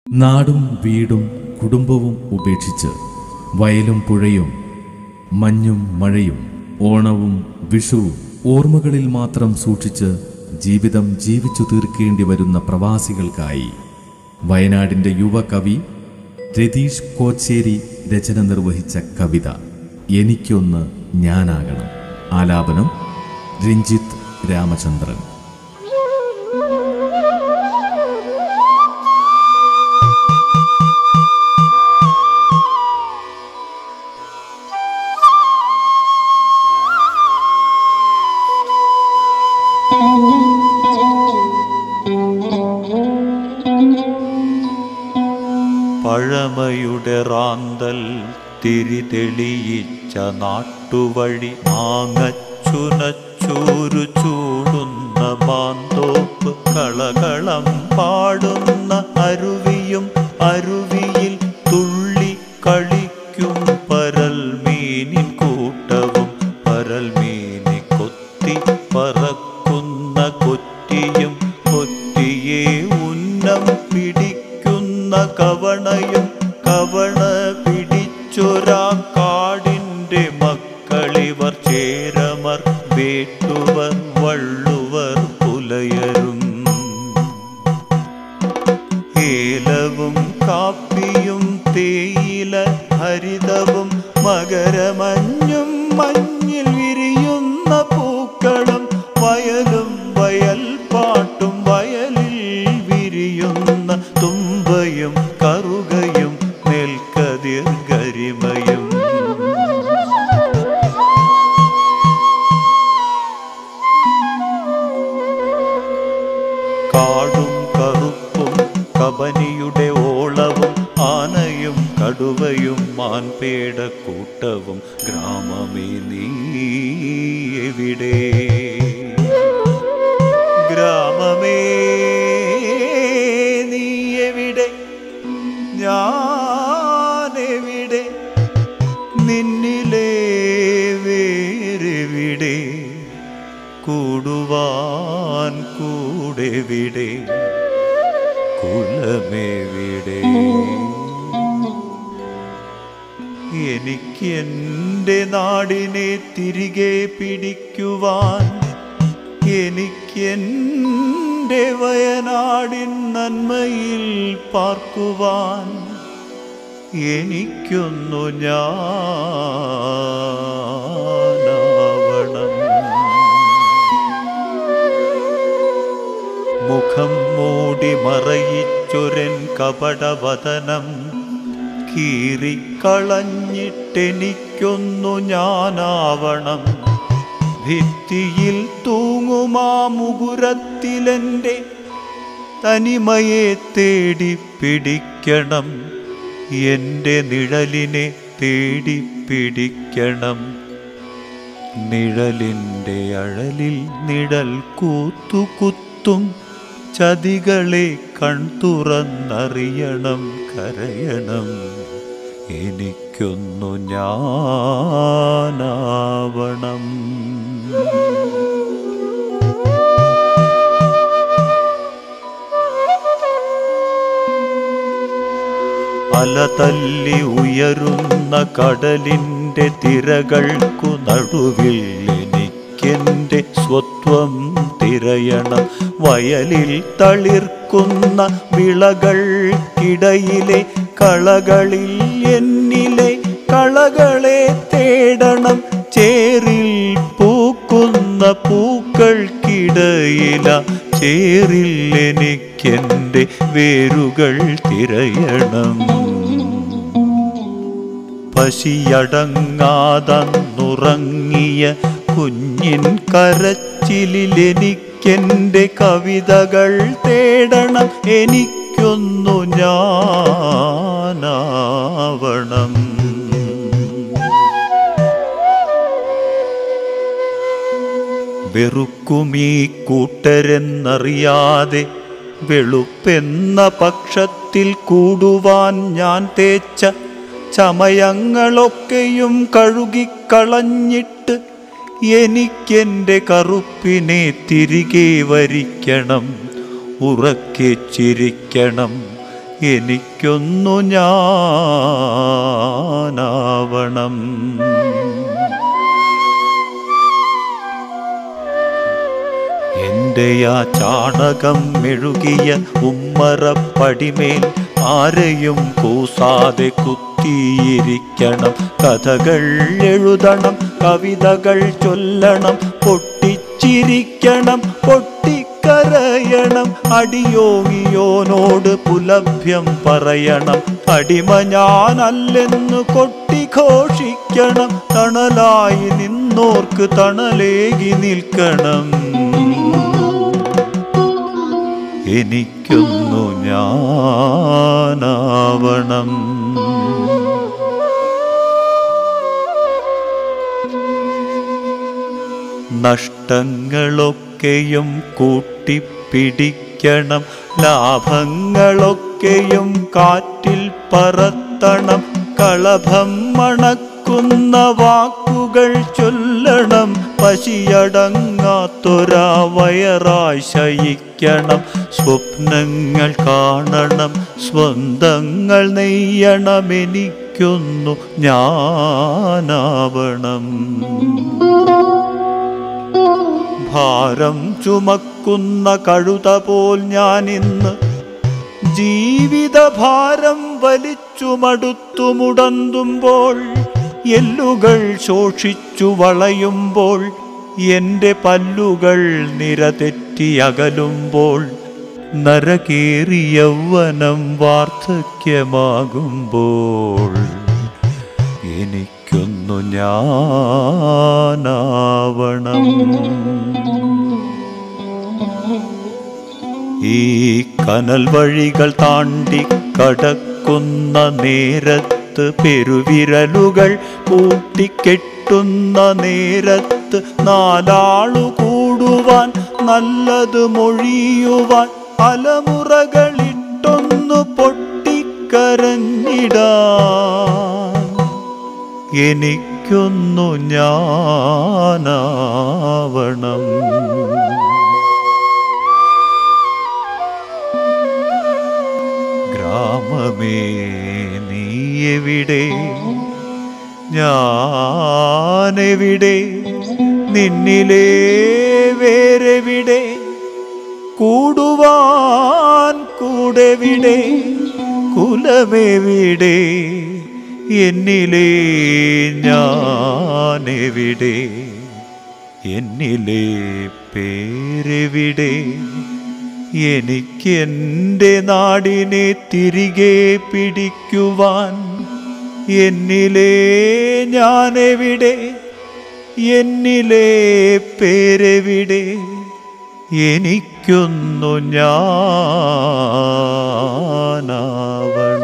നാടും വീടും കുടുംബവും ഉപേക്ഷിച്ച് വയലും പുഴയും മഞ്ഞും മഴയും ഓണവും വിഷുവും ഓർമ്മകളിൽ മാത്രം സൂക്ഷിച്ച് ജീവിതം ജീവിച്ചു തീർക്കേണ്ടി വരുന്ന പ്രവാസികൾക്കായി വയനാടിൻ്റെ യുവകവി രതീഷ് കോച്ചേരി രചന നിർവഹിച്ച കവിത എനിക്കൊന്ന് ഞാനാകണം ആലാപനം രഞ്ജിത്ത് രാമചന്ദ്രൻ പഴമയുടെ റാന്തൽ തിരിതെളിയിച്ച നാട്ടുവഴി മാങ്ങച്ചുനച്ചൂരു ചൂടുന്ന മാന്തോപ്പ് കളകളം പാടുന്ന അരുവിയും അരുവിയിൽ തുള്ളി കളിക്കും പരൽ മീനിൻ കൂട്ടവും പരൽ മീനി കൊത്തി പറക്കുന്ന കൊറ്റിയും കൊറ്റിയെ ഉന്നം പിടിക്കുന്ന കവണയും കവണ പിടിച്ചൊരാ കാടിൻ്റെ മക്കളിവർ ചേരമർ വേട്ടുവർ വള്ളുവർ പുലയരും ഏലവും കാപ്പിയും തേയില ഹരിതവും മകരമഞ്ഞും മഞ്ഞിൽ വിരിയുന്ന പൂക്കളും വയലും വയൽ പാട്ടും വയലിൽ വിരിയുന്ന തുമ്പയും കറുകയും നെൽക്കതിർ ഗരിമയും കാടും കറുപ്പും കബനിയുടെ ഓളവും ആനയും കടുവയും മാൻപേട കൂട്ടവും ഗ്രാമമേ നീ എവിടെ ഗ്രാമമേ നീ എവിടെ ഞാനെവിടെ നിന്നിലെ വേരെവിടെ കൂടുവാൻ കൂടെവിടെ കുലമെവിടെ എനിക്ക് എൻ്റെ നാടിനെ തിരികെ പിടിക്കുവാൻ എനിക്ക് എൻ്റെ വയനാടിൻ നന്മയിൽ പാർക്കുവാൻ എനിക്കൊന്നു ഞാനാവണം മുഖം മൂടി മറയിച്ചൊരൻ കപടവദനം കീറിക്കളഞ്ഞിട്ടെനിക്കൊന്നു ഞാനാവണം ഭിത്തിയിൽ തൂങ്ങുമാ മുകുരത്തിലെൻ്റെ തനിമയെ തേടി പിടിക്കണം എൻ്റെ നിഴലിനെ തേടി പിടിക്കണം നിഴലിൻ്റെ അഴലിൽ നിഴൽ കൂത്തുകുത്തും ചതികളെ കൺതുറന്നറിയണം കരയണം എനിക്കൊന്നു ഞാനാവണം അലതല്ലി ഉയരുന്ന കടലിൻ്റെ തിരകൾക്കു നടുവിൽ എനിക്കെൻ്റെ സ്വത്വം തിരയണം വയലിൽ തളിർക്കുന്ന വിളകൾക്കിടയിലെ കളകളിൽ എന്നിലെ കളകളെ തേടണം ചേറിൽ പൂക്കുന്ന പൂക്കൾക്കിടയില ചേറിൽ എനിക്കെൻ്റെ വേരുകൾ തിരയണം പശിയടങ്ങാതന്നുറങ്ങിയ കുഞ്ഞിൻ കരച്ചിലിൽ എനിക്കെൻ്റെ കവിതകൾ തേടണം എനിക്കൊന്നു ഞാനാവണം വെറുക്കുമീ കൂട്ടരെന്നറിയാതെ വെളുപ്പെന്ന പക്ഷത്തിൽ കൂടുവാൻ ഞാൻ തേച്ച ചമയങ്ങളൊക്കെയും കഴുകിക്കളഞ്ഞിട്ട് എനിക്കെൻ്റെ കറുപ്പിനെ തിരികെ വരിക്കണം ഉറക്കെ ചിരിക്കണം എനിക്കൊന്നു ഞാനാവണം എന്റെ ആ ചാണകം മെഴുകിയ ഉമ്മറപ്പടിമേൽ ആരെയും കൂസാതെ കുത്തിയിരിക്കണം കഥകൾ എഴുതണം കവിതകൾ ചൊല്ലണം പൊട്ടിച്ചിരിക്കണം പൊട്ടിക്കരയണം അടിയോങ്ങിയോനോട് പുലഭ്യം പറയണം അടിമ ഞാനല്ലെന്ന് കൊട്ടിഘോഷിക്കണം തണലായി നിന്നോർക്ക് തണലേകി നിൽക്കണം എനിക്കൊന്നു ഞാനാവണം നഷ്ടങ്ങളൊക്കെയും കൂട്ടിപ്പിടിക്കണം ലാഭങ്ങളൊക്കെയും കാറ്റിൽ പറത്തണം കളഭം മണക്കുന്ന വാക്കുകൾ ചൊല്ലണം പശിയടങ്ങാത്തൊരാ വയറായി ശയിക്കണം സ്വപ്നങ്ങൾ കാണണം സ്വന്തങ്ങൾ നെയ്യണം എനിക്കൊന്നു ഞാനാവണം ഭാരം ചുമക്കുന്ന കഴുത പോൽ ഞാൻ ഇന്ന് ജീവിതഭാരം വലിച്ചു മടുത്തു മുടന്തുമ്പോൾ എല്ലുകൾ ശോഷിച്ചു വളയുമ്പോൾ എൻ്റെ പല്ലുകൾ നിരതെറ്റി അകലുമ്പോൾ നരകേറി യൗവനം വാർദ്ധക്യമാകുമ്പോൾ എനിക്കൊന്നു ഞാനാവണം ഈ കനൽ വഴികൾ താണ്ടി കടക്കുന്ന നേരത്ത് പെരുവിരലുകൾ കൂട്ടിക്കെട്ടുന്ന നേരത്ത് നാലാളു കൂടുവാൻ നല്ലത് മൊഴിയുവാൻ അലമുറകളിട്ടൊന്നു പൊട്ടിക്കരഞ്ഞിടാൻ എനിക്കൊന്നു ഞാനാവണം ഗ്രാമമേ നീ എവിടെ ഞാനെവിടെ നിന്നിലേ വേരെവിടെ കൂടുവാൻ കൂടെവിടെ കുലമെവിടെ എന്നിലേ ഞാനെവിടെ എന്നിലെ പേരെവിടെ എനിക്കെൻ്റെ നാടിനെ തിരികെ പിടിക്കുവാൻ എന്നിലെ ഞാനെവിടെ എന്നിലെ പേരെവിടെ എനിക്കൊന്നു ഞാനാവണം